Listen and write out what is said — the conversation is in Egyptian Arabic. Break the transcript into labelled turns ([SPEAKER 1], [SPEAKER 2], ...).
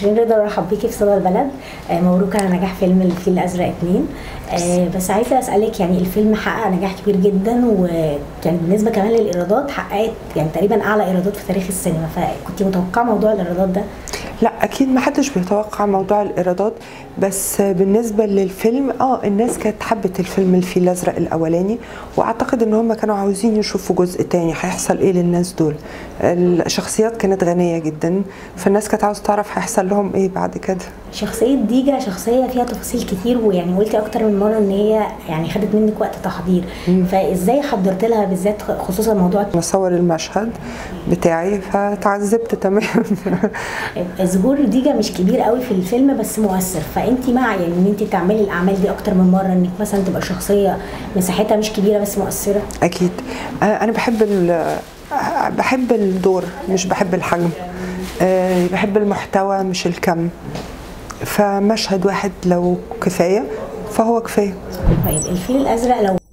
[SPEAKER 1] شيرين رضا برحب بيكي في صدى البلد آه، مبروك على نجاح فيلم الفيل الازرق اتنين آه، بس عايزه اسالك يعني الفيلم حقق نجاح كبير جدا وكان بالنسبه كمان للايرادات حققت يعني تقريبا اعلى ايرادات في تاريخ السينما فكنت متوقعه موضوع الايرادات ده
[SPEAKER 2] لا اكيد ما حدش بيتوقع موضوع الايرادات بس بالنسبه للفيلم اه الناس كانت حبت الفيلم الفيل الازرق الاولاني واعتقد ان هم كانوا عاوزين يشوفوا جزء تاني هيحصل ايه للناس دول الشخصيات كانت غنيه جدا فالناس كانت عاوزه تعرف هيحصل لهم ايه بعد كده
[SPEAKER 1] شخصيه ديجا شخصيه فيها تفاصيل كتير ويعني قلتي اكتر من مره ان هي يعني خدت منك وقت تحضير فازاي حضرت لها بالذات خصوصا موضوع
[SPEAKER 2] بصور المشهد بتاعي فتعذبت تمام
[SPEAKER 1] ظهور ديجا مش كبير قوي في الفيلم بس مؤثر فانت مع يعني ان انت تعملي الاعمال دي اكتر من مره انك مثلا تبقى شخصيه مساحتها مش كبيره بس مؤثره
[SPEAKER 2] اكيد آه، انا بحب ال- بحب الدور مش بحب الحجم آه، بحب المحتوى مش الكم فمشهد واحد لو كفايه فهو كفايه
[SPEAKER 1] طيب الفيل الازرق لو